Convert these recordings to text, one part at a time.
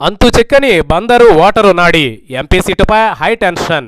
అంతు చిక్కని బందరు ఓటరు నాడి ఎంపీ సీటుపై హై టెన్షన్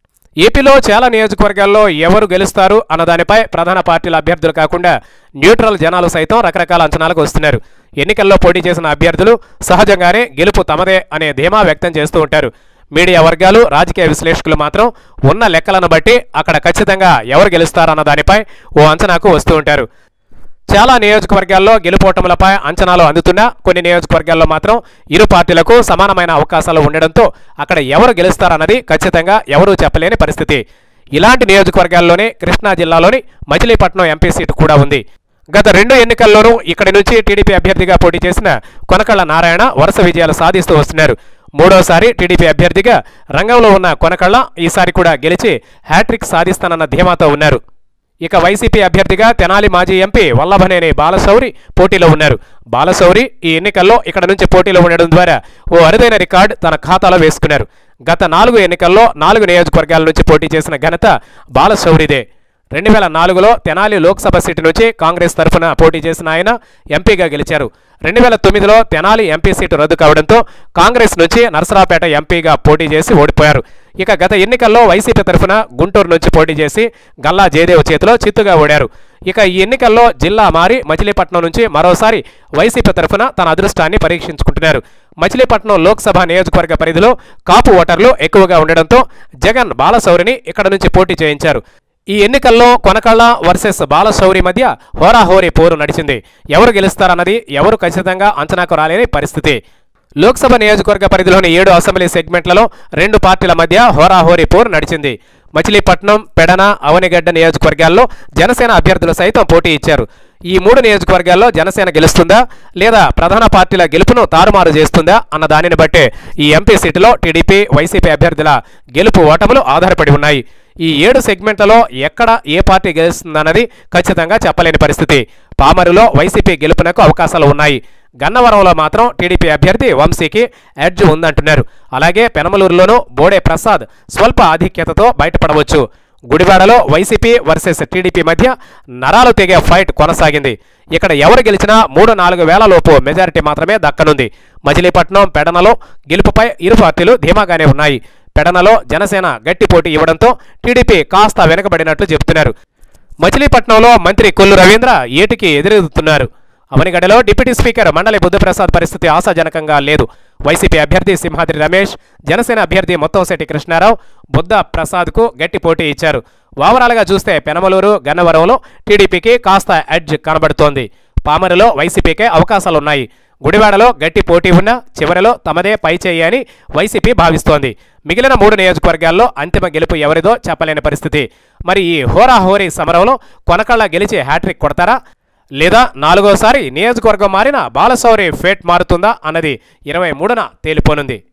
ఏపీలో చాలా నియోజకవర్గాల్లో ఎవరు గెలుస్తారు అన్న దానిపై ప్రధాన పార్టీల అభ్యర్థులు కాకుండా న్యూట్రల్ జనాలు సైతం రకరకాల అంచనాలకు వస్తున్నారు ఎన్నికల్లో పోటీ చేసిన అభ్యర్థులు సహజంగానే గెలుపు తమదే అనే ధీమా వ్యక్తం చేస్తూ ఉంటారు మీడియా వర్గాలు రాజకీయ విశ్లేషకులు మాత్రం ఉన్న లెక్కలను బట్టి అక్కడ ఖచ్చితంగా ఎవరు గెలుస్తారన్న దానిపై ఓ అంచనాకు వస్తూ ఉంటారు చాలా నియోజకవర్గాల్లో గెలుపోటములపై అంచనాలు అందుతున్నా కొన్ని నియోజకవర్గాల్లో మాత్రం ఇరు పార్టీలకు సమానమైన అవకాశాలు ఉండడంతో అక్కడ ఎవరు గెలుస్తారన్నది ఖచ్చితంగా ఎవరూ చెప్పలేని పరిస్థితి ఇలాంటి నియోజకవర్గాల్లోనే కృష్ణా జిల్లాలోని మచిలీపట్నం ఎంపీ సీటు కూడా ఉంది గత రెండు ఎన్నికల్లోనూ ఇక్కడి నుంచి టీడీపీ అభ్యర్థిగా పోటీ చేసిన కొనకళ్ళ నారాయణ వరుస విజయాలు సాధిస్తూ వస్తున్నారు మూడోసారి టీడీపీ అభ్యర్థిగా రంగంలో ఉన్న కొనకళ్ళ ఈసారి కూడా గెలిచి హ్యాట్రిక్ సాధిస్తానన్న ధీమాతో ఉన్నారు ఇక వైసీపీ అభ్యర్థిగా తెనాలి మాజీ ఎంపీ వల్లభనేని బాలశౌరి పోటీలో ఉన్నారు బాలశౌరి ఈ ఎన్నికల్లో ఇక్కడ నుంచి పోటీలో ఉండడం ద్వారా ఓ అరుదైన రికార్డు తన ఖాతాలో వేసుకున్నారు గత నాలుగు ఎన్నికల్లో నాలుగు నియోజకవర్గాల నుంచి పోటీ చేసిన ఘనత బాలశౌరిదే రెండు వేల నాలుగులో తెనాలి లోక్సభ సీటు నుంచి కాంగ్రెస్ తరఫున పోటీ చేసిన ఆయన ఎంపీగా గెలిచారు రెండు వేల తొమ్మిదిలో తెనాలి ఎంపీ సీటు రద్దు కావడంతో కాంగ్రెస్ నుంచి నరసరావుపేట ఎంపీగా పోటీ చేసి ఓడిపోయారు ఇక గత ఎన్నికల్లో వైసీపీ తరఫున గుంటూరు నుంచి పోటీ చేసి గల్లా జయదేవ్ చేతిలో చిత్తుగా ఓడారు ఇక ఈ ఎన్నికల్లో జిల్లా మారి మచిలీపట్నం నుంచి మరోసారి వైసీపీ తరఫున తన అదృష్టాన్ని పరీక్షించుకుంటున్నారు మచిలీపట్నం లోక్సభ నియోజకవర్గ పరిధిలో కాపు ఓటర్లు ఎక్కువగా ఉండడంతో జగన్ బాలశౌరిని ఇక్కడ నుంచి పోటీ చేయించారు ఈ ఎన్నికల్లో కొనకళ్ళ వర్సెస్ బాలశౌరి మధ్య హోరాహోరీ పోరు నడిచింది ఎవరు గెలుస్తారన్నది ఎవరు ఖచ్చితంగా అంచనాకు రాలేని పరిస్థితి లోక్సభ నియోజకవర్గ పరిధిలోని ఏడు అసెంబ్లీ సెగ్మెంట్లలో రెండు పార్టీల మధ్య హోరాహోరీ పోరు నడిచింది మచిలీపట్నం పెడన అవనిగడ్డ నియోజకవర్గాల్లో జనసేన అభ్యర్థులు సైతం పోటీ ఇచ్చారు ఈ మూడు నియోజకవర్గాల్లో జనసేన గెలుస్తుందా లేదా ప్రధాన పార్టీల గెలుపును తారుమారు చేస్తుందా అన్న దానిని బట్టే ఈ ఎంపీ సీటులో టీడీపీ వైసీపీ అభ్యర్థుల గెలుపు ఓటములు ఆధారపడి ఉన్నాయి ఈ ఏడు సెగ్మెంట్లలో ఎక్కడ ఏ పార్టీ గెలుస్తుందన్నది ఖచ్చితంగా చెప్పలేని పరిస్థితి పామరులో వైసీపీ గెలుపునకు అవకాశాలు ఉన్నాయి గన్నవరంలో మాత్రం టీడీపీ అభ్యర్థి వంశీకి ఎడ్జ్ ఉందంటున్నారు అలాగే పెనమలూరులోనూ బోడే ప్రసాద్ స్వల్ప ఆధిక్యతతో బయటపడవచ్చు గుడివాడలో వైసీపీ వర్సెస్ టీడీపీ మధ్య నరాలు తెగే ఫైట్ కొనసాగింది ఇక్కడ ఎవరు గెలిచినా మూడు నాలుగు వేల లోపు మెజారిటీ మాత్రమే దక్కనుంది మచిలీపట్నం పెడనలో గెలుపుపై ఇరు పార్టీలు ధీమాగానే ఉన్నాయి పెడనలో జనసేన గట్టి పోటీ ఇవ్వడంతో టీడీపీ కాస్త వెనుకబడినట్లు చెబుతున్నారు మచిలీపట్నంలో మంత్రి కొల్లు రవీంద్ర ఏటికి ఎదురెదుతున్నారు అవనిగడలో డిప్యూటీ స్పీకర్ మండలి బుద్ధప్రసాద్ పరిస్థితి ఆశాజనకంగా లేదు వైసీపీ అభ్యర్థి సింహాద్రి రమేష్ జనసేన అభ్యర్థి మొత్తంశెట్టి కృష్ణారావు బుద్ధ ప్రసాద్కు గట్టి పోటీ ఇచ్చారు ఓవరాల్గా చూస్తే పెనమలూరు గన్నవరంలో టీడీపీకి కాస్త ఎడ్జ్ కనబడుతోంది పామరులో వైసీపీకే అవకాశాలున్నాయి గుడివాడలో గట్టి పోటీ ఉన్నా చివరిలో తమదే పై చేయి అని వైసీపీ భావిస్తోంది మిగిలిన మూడు నియోజకవర్గాల్లో అంతిమ గెలుపు ఎవరిదో చెప్పలేని పరిస్థితి మరి ఈ హోరాహోరీ సమరంలో కొనకళ్ళ గెలిచి హ్యాట్రిక్ కొడతారా లేదా నాలుగోసారి నియోజకవర్గం మారిన బాలశౌరి ఫేట్ మారుతుందా అన్నది ఇరవై మూడున తేలిపోనుంది